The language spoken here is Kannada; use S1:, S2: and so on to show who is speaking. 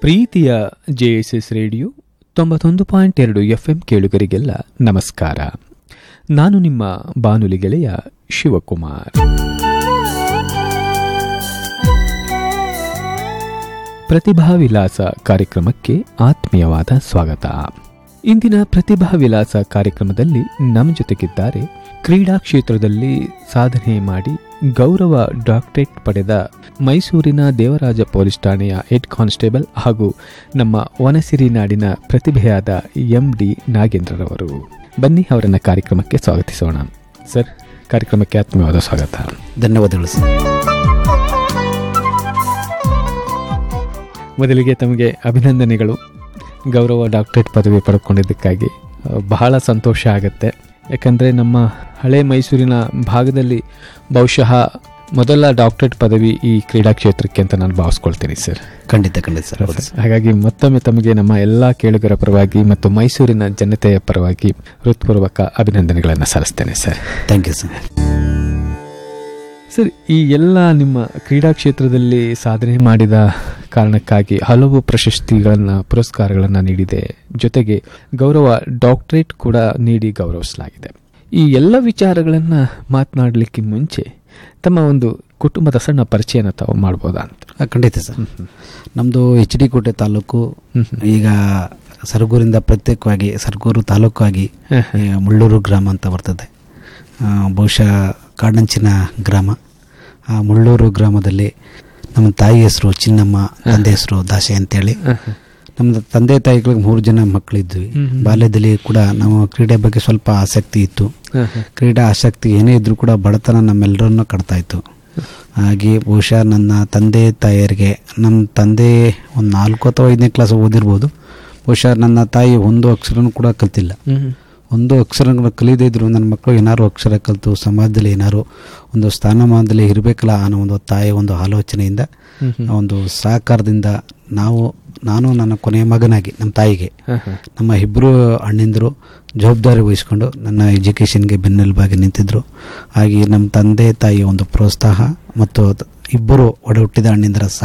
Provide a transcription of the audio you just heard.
S1: ಪ್ರೀತಿಯ ಜೆಎಸ್ಎಸ್ ರೇಡಿಯೋ ತೊಂಬತ್ತೊಂದು ಪಾಯಿಂಟ್ ಎರಡು ಎಫ್ಎಂ ಕೇಳುಗರಿಗೆಲ್ಲ ನಮಸ್ಕಾರ ನಾನು ನಿಮ್ಮ ಬಾನುಲಿ ಗೆಳೆಯ ಶಿವಕುಮಾರ್ ಪ್ರತಿಭಾ ವಿಲಾಸ ಕಾರ್ಯಕ್ರಮಕ್ಕೆ ಆತ್ಮೀಯವಾದ ಸ್ವಾಗತ ಇಂದಿನ ಪ್ರತಿಭಾ ವಿಲಾಸ ಕಾರ್ಯಕ್ರಮದಲ್ಲಿ ನಮ್ಮ ಜೊತೆಗಿದ್ದಾರೆ ಕ್ರೀಡಾ ಕ್ಷೇತ್ರದಲ್ಲಿ ಸಾಧನೆ ಮಾಡಿ ಗೌರವ ಡಾಕ್ಟರೇಟ್ ಪಡೆದ ಮೈಸೂರಿನ ದೇವರಾಜ ಪೊಲೀಸ್ ಠಾಣೆಯ ಹೆಡ್ ಕಾನ್ಸ್ಟೇಬಲ್ ಹಾಗೂ ನಮ್ಮ ವನಸಿರಿ ನಾಡಿನ ಪ್ರತಿಭೆಯಾದ ಎಂ ಡಿ ನಾಗೇಂದ್ರರವರು ಬನ್ನಿ ಅವರನ್ನ ಕಾರ್ಯಕ್ರಮಕ್ಕೆ ಸ್ವಾಗತಿಸೋಣ ಸರ್ ಕಾರ್ಯಕ್ರಮಕ್ಕೆ ಆತ್ಮೀಯವಾದ ಸ್ವಾಗತ
S2: ಧನ್ಯವಾದಗಳು ಸರ್
S1: ಮೊದಲಿಗೆ ತಮಗೆ ಅಭಿನಂದನೆಗಳು ಗೌರವ ಡಾಕ್ಟರೇಟ್ ಪದವಿ ಪಡ್ಕೊಂಡಿದ್ದಕ್ಕಾಗಿ ಆ, ಬಹಳ ಸಂತೋಷ ಆಗುತ್ತೆ ಯಾಕಂದರೆ ನಮ್ಮ ಹಳೆ ಮೈಸೂರಿನ ಭಾಗದಲ್ಲಿ ಬಹುಶಃ ಮೊದಲ ಡಾಕ್ಟರೇಟ್ ಪದವಿ ಈ ಕ್ರೀಡಾ ಕ್ಷೇತ್ರಕ್ಕೆ ಅಂತ ನಾನು ಭಾವಿಸ್ಕೊಳ್ತೀನಿ ಸರ್
S2: ಖಂಡಿತ ಖಂಡಿತ ಸರ್ ಹೌದು ಸರ್.
S1: ಹಾಗಾಗಿ ಮತ್ತೊಮ್ಮೆ ತಮಗೆ ನಮ್ಮ ಎಲ್ಲ ಕೇಳುಗರ ಪರವಾಗಿ ಮತ್ತು ಮೈಸೂರಿನ ಜನತೆಯ ಪರವಾಗಿ ಹೃತ್ಪೂರ್ವಕ ಅಭಿನಂದನೆಗಳನ್ನು ಸಲ್ಲಿಸ್ತೇನೆ sir
S2: thank you sir
S1: sir ಈ ಎಲ್ಲ ನಿಮ್ಮ ಕ್ರೀಡಾ ಕ್ಷೇತ್ರದಲ್ಲಿ ಸಾಧನೆ ಮಾಡಿದ ಕಾರಣಕ್ಕಾಗಿ ಹಲವು ಪ್ರಶಸ್ತಿಗಳನ್ನು ಪುರಸ್ಕಾರಗಳನ್ನು ನೀಡಿದೆ ಜೊತೆಗೆ ಗೌರವ ಡಾಕ್ಟರೇಟ್ ಕೂಡ ನೀಡಿ ಗೌರವಿಸಲಾಗಿದೆ ಈ ಎಲ್ಲ ವಿಚಾರಗಳನ್ನು ಮಾತನಾಡಲಿಕ್ಕೆ ಮುಂಚೆ ತಮ್ಮ ಒಂದು ಕುಟುಂಬದ ಸಣ್ಣ ಪರಿಚಯನ ತಾವು ಮಾಡ್ಬೋದಾ ಅಂತ
S2: ಆ, ಖಂಡಿತ ಸರ್ ನಮ್ಮದು ಎಚ್ ಡಿ ಕೋಟೆ ತಾಲೂಕು
S1: ಹ್ಮ್ ಹ್ಮ್.
S2: ಈಗ ಸರಗೂರಿಂದ ಪ್ರತ್ಯೇಕವಾಗಿ ಸರಗೂರು ತಾಲೂಕಾಗಿ
S1: ಹ, ಹ.
S2: ಈ ಮುಳ್ಳೂರು ಗ್ರಾಮ ಅಂತ ಬರ್ತದೆ ಆ, ಬಹುಶಃ ಕಾಡಂಚಿನ ಗ್ರಾಮ ಆ ಮುಳ್ಳೂರು ಗ್ರಾಮದಲ್ಲಿ ನಮ್ಮ ತಾಯಿ ಹೆಸರು ಚಿನ್ನಮ್ಮ ತಂದೆ ಹೆಸರು ದಾಸೆ ಅಂತೇಳಿ
S1: ಹ, ಹ.
S2: ನಮ್ಮ ತಂದೆ ತಾಯಿಗಳಿಗೆ ಮೂರು ಜನ ಮಕ್ಕಳಿದ್ವಿ
S1: ಹ್ಮ್ ಹ್ಮ್.
S2: ಬಾಲ್ಯದಲ್ಲಿ ಕೂಡ ನಾವು ಕ್ರೀಡೆ ಬಗ್ಗೆ ಸ್ವಲ್ಪ ಆಸಕ್ತಿ ಇತ್ತು
S1: ಹ, ಹ.
S2: ಕ್ರೀಡಾ ಆಸಕ್ತಿ ಏನೇ ಇದ್ರೂ ಕೂಡ ಬಡತನ ನಮ್ಮೆಲ್ಲರನ್ನು ಕಟ್ತಾ ಇತ್ತು ಹಾಗೆ ಬಹುಶಃ ನನ್ನ ತಂದೆ ತಾಯಿಯರಿಗೆ ನಮ್ಮ ತಂದೆ ಒಂದು ನಾಲ್ಕು ಅಥವಾ ಐದನೇ ಕ್ಲಾಸ್ ಓದಿರ್ಬೋದು ಬಹುಶಃ ನನ್ನ ತಾಯಿ ಒಂದು ಅಕ್ಷರನೂ ಕೂಡ ಕಲ್ತಿಲ್ಲ
S1: ಹ್ಮ್ ಹ್ಮ್.
S2: ಒಂದು ಅಕ್ಷರಗಳು ಕಲಿಯದೇ ಇದ್ರು ನನ್ನ ಮಕ್ಕಳು ಏನಾರು ಅಕ್ಷರ ಕಲಿತು ಸಮಾಜದಲ್ಲಿ ಏನಾರು ಒಂದು ಸ್ಥಾನಮಾನದಲ್ಲಿ ಇರಬೇಕಲ್ಲ ಅನ್ನೋ ಒಂದು ತಾಯಿಯ ಒಂದು ಆಲೋಚನೆಯಿಂದ
S1: ಹ್ಮ್ ಹ್ಮ್.
S2: ಆ ಒಂದು ಸಹಕಾರದಿಂದ ನಾವು ನಾನು ನನ್ನ ಕೊನೆಯ ಮಗನಾಗಿ ನಮ್ಮ ತಾಯಿಗೆ
S1: ಹ, ಹ.
S2: ನಮ್ಮ ಇಬ್ಬರು ಅಣ್ಣಿಂದರು ಜವಾಬ್ದಾರಿ ವಹಿಸ್ಕೊಂಡು ನನ್ನ ಎಜುಕೇಷನ್ಗೆ ಬೆನ್ನೆಲುಬಾಗಿ ನಿಂತಿದ್ದರು ಹಾಗೆ ನಮ್ಮ ತಂದೆ ತಾಯಿಯ ಒಂದು ಪ್ರೋತ್ಸಾಹ ಮತ್ತು ಇಬ್ಬರು ಒಡ ಹುಟ್ಟಿದ ಅಣ್ಣಿಂದರ